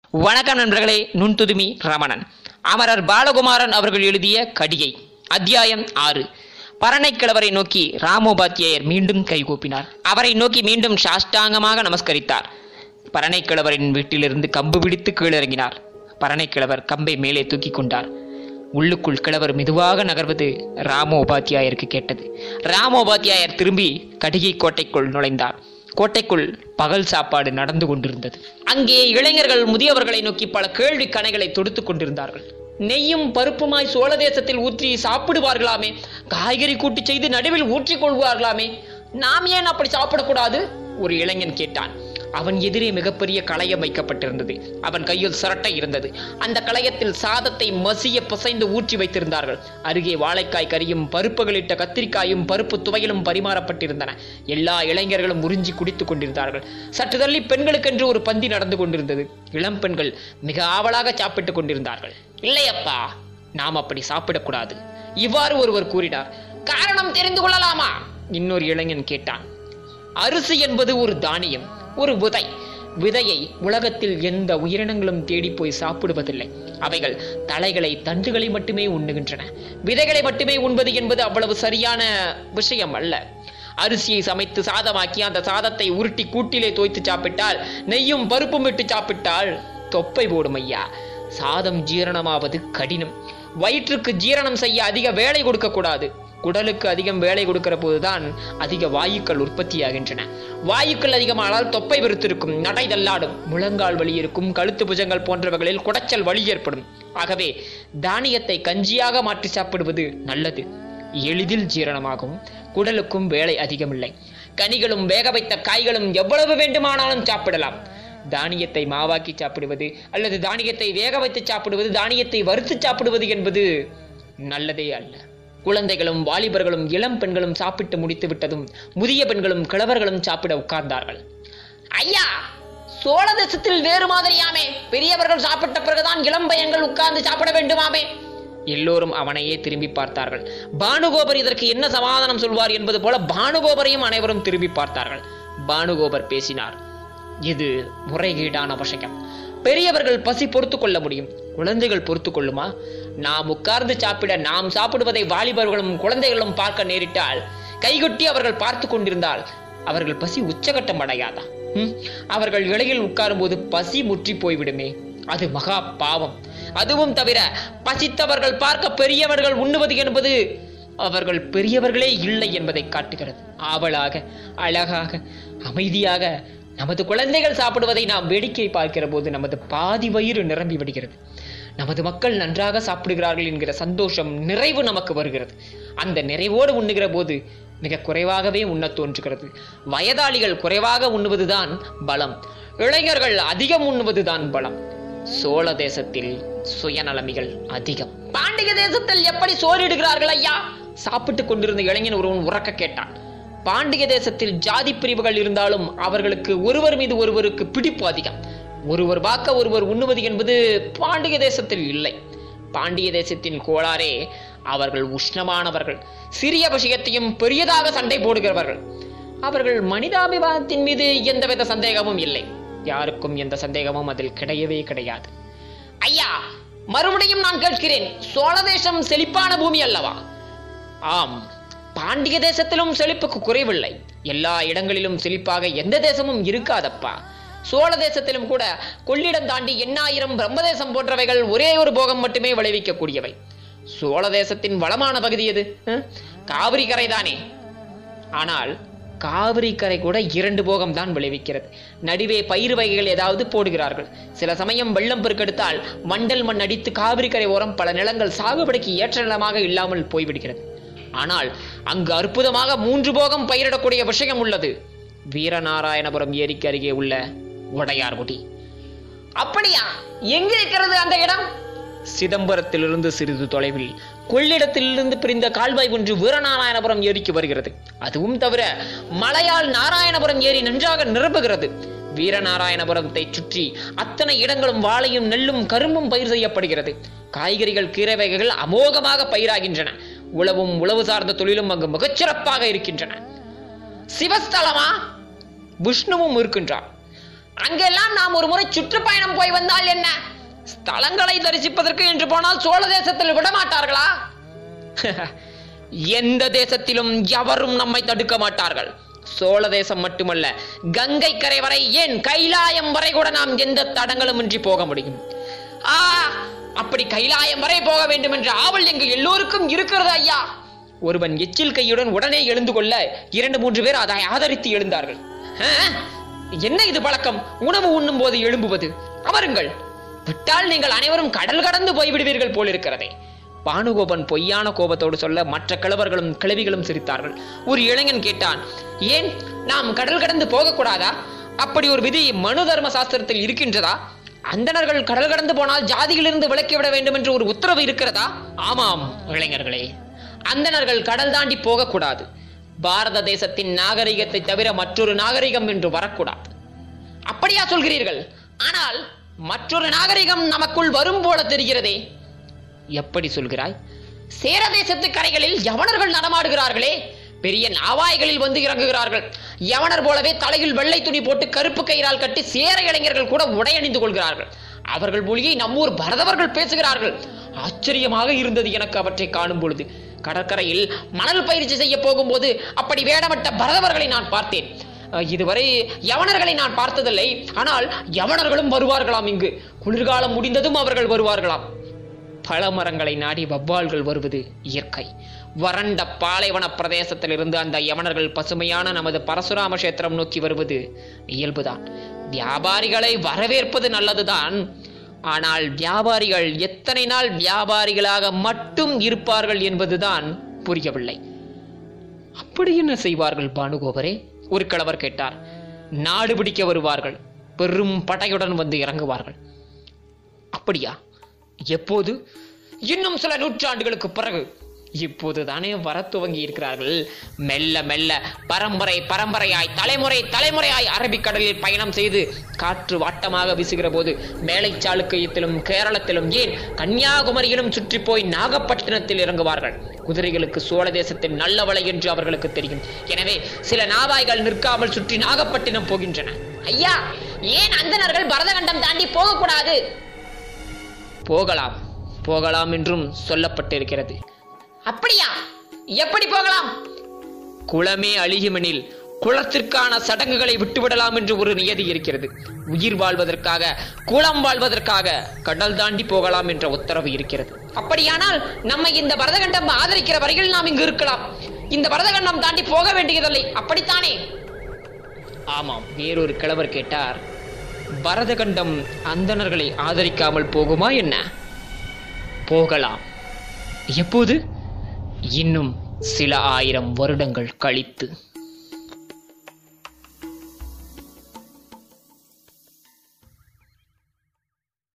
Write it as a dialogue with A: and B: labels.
A: வணக்கம் நண்பர்களே நுண்துதுமி ரமணன் அமரர் பாலகுமாரன் அவர்கள் எழுதிய கடிகை அத்தியாயம் ஆறு பரணைக்கிழவரை நோக்கி ராமோபாத்தியாயர் மீண்டும் கைகூப்பினார் அவரை நோக்கி மீண்டும் சாஷ்டாங்கமாக நமஸ்கரித்தார் பரணைக்கிழவரின் வீட்டிலிருந்து கம்பு பிடித்து கீழிறங்கினார் பரணைக்கிழவர் கம்பை மேலே தூக்கி கொண்டார் உள்ளுக்குள் கிழவர் மெதுவாக நகர்வது ராமோபாத்தியாயருக்கு கேட்டது ராமோபாத்தியாயர் திரும்பி கடிகை கோட்டைக்குள் நுழைந்தார் கோட்டைக்குள் பகல் சாப்பாடு நடந்து கொண்டிருந்தது அங்கே இளைஞர்கள் முதியவர்களை நோக்கி பல கேள்வி கணைகளை தொடுத்துக் கொண்டிருந்தார்கள் நெய்யும் பருப்புமாய் சோழ தேசத்தில் ஊற்றி சாப்பிடுவார்களாமே காய்கறி கூட்டி செய்து நடுவில் ஊற்றிக் கொள்வார்களாமே நாம் ஏன் அப்படி சாப்பிடக்கூடாது ஒரு இளைஞன் கேட்டான் அவன் எதிரே மிகப்பெரிய களையம் வைக்கப்பட்டிருந்தது அவன் கையில் சரட்டை இருந்தது அந்த களையத்தில் சாதத்தை மசிய பிசைந்து ஊற்றி வைத்திருந்தார்கள் அருகே வாழைக்காய் கறியும் பருப்புகளிட்ட கத்திரிக்காயும் பருப்பு துவையிலும் பரிமாறப்பட்டிருந்தன எல்லா இளைஞர்களும் உறிஞ்சி குடித்துக் கொண்டிருந்தார்கள் சற்று தள்ளி பெண்களுக்கென்று ஒரு பந்தி நடந்து கொண்டிருந்தது இளம் பெண்கள் மிக ஆவலாக சாப்பிட்டுக் கொண்டிருந்தார்கள் இல்லையப்பா நாம் அப்படி சாப்பிடக்கூடாது இவ்வாறு ஒருவர் கூறினார் காரணம் தெரிந்து கொள்ளலாமா இன்னொரு இளைஞன் கேட்டான் அரிசி என்பது ஒரு தானியம் ஒரு விதை விதையை உலகத்தில் எந்த உயிரினங்களும் தேடி போய் சாப்பிடுவதில்லை அவைகள் தலைகளை தண்டுகளை மட்டுமே உண்ணுகின்றன விதைகளை மட்டுமே உண்பது என்பது அவ்வளவு சரியான விஷயம் அல்ல அரிசியை சமைத்து சாதமாக்கி அந்த சாதத்தை உருட்டி கூட்டிலே தோய்த்து சாப்பிட்டால் நெய்யும் பருப்பும் விட்டு சாப்பிட்டால் தொப்பை போடும் ஐயா சாதம் ஜீரணமாவது கடினம் வயிற்றுக்கு ஜீரணம் செய்ய அதிக வேலை கொடுக்க கூடாது குடலுக்கு அதிகம் வேலை கொடுக்கிற போதுதான் அதிக வாயுக்கள் உற்பத்தியாகின்றன வாயுக்கள் அதிகமானால் தொப்பை விருத்திருக்கும் நடை தள்ளாடும் முழங்கால் வலி இருக்கும் கழுத்து புஜங்கள் போன்றவைகளில் குடைச்சல் வலி ஏற்படும் ஆகவே தானியத்தை கஞ்சியாக மாற்றி சாப்பிடுவது நல்லது எளிதில் ஜீரணமாகும் குடலுக்கும் வேலை அதிகமில்லை கனிகளும் வேக வைத்த காய்களும் எவ்வளவு வேண்டுமானாலும் சாப்பிடலாம் தானியத்தை மாவாக்கி சாப்பிடுவது அல்லது தானியத்தை வேக வைத்து சாப்பிடுவது தானியத்தை வறுத்து சாப்பிடுவது என்பது நல்லதே அல்ல குழந்தைகளும் வாலிபர்களும் இளம் பெண்களும் சாப்பிட்டு முடித்து விட்டதும் முதிய பெண்களும் கிழவர்களும் சாப்பிட உட்கார்ந்தார்கள் ஐயா சோழ தேசத்தில் வேறு மாதிரியாமே பெரியவர்கள் சாப்பிட்ட பிறகுதான் இளம் பையன்கள் உட்கார்ந்து சாப்பிட வேண்டுமாமே எல்லோரும் அவனையே திரும்பி பார்த்தார்கள் பானுகோபர் இதற்கு என்ன சமாதானம் சொல்வார் என்பது போல பானுகோபரையும் அனைவரும் திரும்பி பார்த்தார்கள் பானுகோபர் பேசினார் இது முறைகேடான விஷயம் பெரியவர்கள் பசி பொறுத்து கொள்ள முடியும் குழந்தைகள் பொறுத்து கொள்ளுமா நாம் உட்கார்ந்து சாப்பிட நாம் சாப்பிடுவதை வாலிபர்களும் குழந்தைகளும் பார்க்க நேரிட்டால் கைகொட்டி அவர்கள் பார்த்து கொண்டிருந்தால் அவர்கள் பசி உச்சகட்டம் அடையாதா ம்? அவர்கள் இலையில் உட்காரும்போது பசி முற்றி போய்விடுமே அது மகா பாவம் அதுவும் தவிர பசித்தவர்கள் பார்க்க பெரியவர்கள் உண்ணுவது என்பது அவர்கள் பெரியவர்களே இல்லை என்பதை காட்டுகிறது ஆவலாக அழகாக அமைதியாக நமது குழந்தைகள் சாப்பிடுவதை நாம் வேடிக்கை பார்க்கிற போது நமது பாதி வயிறு நிரம்பி விடுகிறது நமது மக்கள் நன்றாக சாப்பிடுகிறார்கள் என்கிற சந்தோஷம் நிறைவு நமக்கு வருகிறது அந்த நிறைவோடு உண்ணுகிற போது மிக குறைவாகவே உண்ணத் தோன்றுகிறது வயதாளிகள் குறைவாக உண்ணுவதுதான் பலம் இளைஞர்கள் அதிகம் உண்ணுவதுதான் பலம் சோழ தேசத்தில் சுயநலமிகள் அதிகம் பாண்டிய தேசத்தில் எப்படி சோறிடுகிறார்கள் ஐயா சாப்பிட்டுக் கொண்டிருந்த இளைஞன் ஒருவன் உறக்க கேட்டான் பாண்டிய தேசத்தில் ஜாதி பிரிவுகள் இருந்தாலும் அவர்களுக்கு ஒருவர் மீது ஒருவருக்கு பிடிப்பு அதிகம் ஒருவர் பார்க்க ஒருவர் உண்ணுவது என்பது பாண்டிய தேசத்தில் இல்லை பாண்டிய தேசத்தின் கோளாறே அவர்கள் உஷ்ணமானவர்கள் சிறிய விஷயத்தையும் பெரியதாக சண்டை போடுகிறவர்கள் அவர்கள் மனிதாபிமானத்தின் மீது எந்தவித சந்தேகமும் இல்லை யாருக்கும் எந்த சந்தேகமும் அதில் கிடையவே கிடையாது ஐயா மறுபடியும் நான் கேட்கிறேன் சோழ தேசம் செழிப்பான பூமி அல்லவா ஆம் பாண்டிய தேசத்திலும் செழிப்புக்கு குறைவில்லை எல்லா இடங்களிலும் செழிப்பாக எந்த தேசமும் இருக்காதப்பா சோழ தேசத்திலும் கூட கொள்ளிடம் தாண்டி எண்ணாயிரம் பிரம்மதேசம் போன்றவைகள் ஒரே ஒரு போகம் மட்டுமே விளைவிக்கக்கூடியவை சோழ தேசத்தின் வளமான பகுதி எது அஹ்? காவிரி கரைதானே ஆனால் காவிரி கரை கூட இரண்டு போகம் தான் விளைவிக்கிறது நடுவே பயிர் வகைகள் ஏதாவது போடுகிறார்கள் சில சமயம் வெள்ளம் பெருக்கெடுத்தால் மண்டல் மண் அடித்து காவிரி கரை ஓரம் பல நிலங்கள் சாகுபடிக்கு ஏற்ற நிலமாக இல்லாமல் போய்விடுகிறது ஆனால் அங்கு அற்புதமாக மூன்று போகம் பயிரிடக்கூடிய விஷயம் உள்ளது வீரநாராயணபுரம் ஏரிக்கு அருகே உள்ள உடையார்குடி அப்படியா எங்க இருக்கிறது அந்த இடம் சிதம்பரத்திலிருந்து சிறிது தொலைவில் கொள்ளிடத்திலிருந்து பிரிந்த கால்வாய் ஒன்று வீரநாராயணபுரம் ஏரிக்கு வருகிறது அதுவும் தவிர மலையால் நாராயணபுரம் ஏரி நன்றாக நிரம்புகிறது வீரநாராயணபுரத்தை சுற்றி அத்தனை இடங்களும் வாழையும் நெல்லும் கரும்பும் பயிர் செய்யப்படுகிறது காய்கறிகள் கீரை வகைகள் அமோகமாக பயிராகின்றன உழவும் உழவு சார்ந்த தொழிலும் அங்கு மிகச்சிறப்பாக இருக்கின்றன சிவஸ்தலமா விஷ்ணுவும் இருக்கின்றார் அங்கெல்லாம் நாம் ஒரு முறை சுற்றுப்பயணம் போய் வந்தால் என்ன ஸ்தலங்களை தரிசிப்பதற்கு என்று போனால் சோழ தேசத்தில் விட மாட்டார்களா எந்த தேசத்திலும் எவரும் நம்மை தடுக்க மாட்டார்கள் சோழ தேசம் மட்டுமல்ல கங்கை கரை வரை ஏன் கைலாயம் வரை கூட நாம் எந்த தடங்களும் இன்றி போக முடியும் ஆ அப்படி கைலாயம் வரை போக வேண்டும் என்ற ஆவல் எங்க எல்லோருக்கும் இருக்கிறது ஐயா ஒருவன் எச்சில் கையுடன் உடனே எழுந்து கொள்ள இரண்டு மூன்று பேர் அதை ஆதரித்து எழுந்தார்கள் "ஆ, என்ன இது பழக்கம் உணவு உண்ணும் போது எழும்புவது அமருங்கள் விட்டால் நீங்கள் அனைவரும் கடல் கடந்து போய்விடுவீர்கள் போலிருக்கிறதே பானுகோபன் பொய்யான கோபத்தோடு சொல்ல மற்ற கிழவர்களும் கிழவிகளும் சிரித்தார்கள் ஒரு இளைஞன் கேட்டான் ஏன் நாம் கடல் கடந்து போகக்கூடாதா அப்படி ஒரு விதி மனு தர்ம சாஸ்திரத்தில் இருக்கின்றதா அந்தணர்கள் கடல் கடந்து போனால் ஜாதியிலிருந்து விலக்கிவிட வேண்டும் என்று ஒரு உத்தரவு இருக்கிறதா ஆமாம் இளைஞர்களே அந்தணர்கள் கடல் தாண்டி போகக்கூடாது பாரத தேசத்தின் நாகரிகத்தை தவிர மற்றொரு நாகரிகம் என்று வரக்கூடாது அப்படியா சொல்கிறீர்கள் ஆனால் மற்றொரு நாகரிகம் நமக்குள் வரும் போல தெரிகிறதே எப்படி சொல்கிறாய் சேர தேசத்து கரைகளில் யவனர்கள் நடமாடுகிறார்களே பெரிய நாவாய்களில் வந்து இறங்குகிறார்கள் யவனர் போலவே தலையில் வெள்ளை துணி போட்டு கருப்பு கயிறால் கட்டி சேர இளைஞர்கள் கூட உடை அணிந்து கொள்கிறார்கள் அவர்கள் மொழியை நம்மூர் பரதவர்கள் பேசுகிறார்கள் ஆச்சரியமாக இருந்தது எனக்கு அவற்றை காணும் பொழுது கடற்கரையில் மணல் பயிற்சி செய்ய போகும்போது அப்படி வேடமிட்ட பரதவர்களை நான் பார்த்தேன் அஹ், இதுவரை யவனர்களை நான் பார்த்ததில்லை ஆனால் யவனர்களும் வருவார்களாம் இங்கு குளிர்காலம் முடிந்ததும் அவர்கள் வருவார்களாம் பல மரங்களை நாடி வவ்வால்கள் வருவது இயற்கை வறண்ட பாலைவன பிரதேசத்திலிருந்து அந்த யவனர்கள் பசுமையான நமது பரசுராம கஷேத்திரம் நோக்கி வருவது இயல்புதான் வியாபாரிகளை வரவேற்பது நல்லதுதான் ஆனால் வியாபாரிகள் எத்தனை நாள் வியாபாரிகளாக மட்டும் இருப்பார்கள் என்பதுதான் புரியவில்லை அப்படி என்ன செய்வார்கள் பானுகோபரே ஒரு கிழவர் கேட்டார் நாடு பிடிக்க வருவார்கள் பெரும் படையுடன் வந்து இறங்குவார்கள் அப்படியா எப்போது இன்னும் சில நூற்றாண்டுகளுக்கு பிறகு இப்போது தானே வர துவங்கி இருக்கிறார்கள் மெல்ல மெல்ல பரம்பரை பரம்பரையாய் தலைமுறை தலைமுறையாய் அரபிக்கடலில் பயணம் செய்து காற்று வாட்டமாக வீசுகிற போது மேலை சாளுக்கியத்திலும் கேரளத்திலும் ஏன் கன்னியாகுமரியிலும் சுற்றி போய் நாகப்பட்டினத்தில் இறங்குவார்கள் குதிரைகளுக்கு சோழ தேசத்தின் நல்ல வலை என்று அவர்களுக்கு தெரியும் எனவே சில நாவாய்கள் நிற்காமல் சுற்றி நாகப்பட்டினம் போகின்றன ஐயா ஏன் அந்தணர்கள் பரதகண்டம் தாண்டி போகக்கூடாது போகலாம் போகலாம் என்றும் சொல்லப்பட்டிருக்கிறது அப்படியா எப்படி போகலாம் குளமே அழியுமெனில் குளத்திற்கான சடங்குகளை விட்டுவிடலாம் என்று ஒரு நியதி இருக்கிறது உயிர் வாழ்வதற்காக குளம் வாழ்வதற்காக கடல் தாண்டி போகலாம் என்ற உத்தரவு இருக்கிறது அப்படியானால் நம்மை இந்த பரதகண்டம் ஆதரிக்கிற வரையில் நாம் இங்கு இருக்கலாம் இந்த பரதகண்டம் தாண்டி போக வேண்டியதில்லை அப்படித்தானே ஆமாம் வேறொரு கிழவர் கேட்டார் பரதகண்டம் அந்தணர்களை ஆதரிக்காமல் போகுமா என்ன போகலாம் எப்போது இன்னும் சில ஆயிரம் வருடங்கள் கழித்து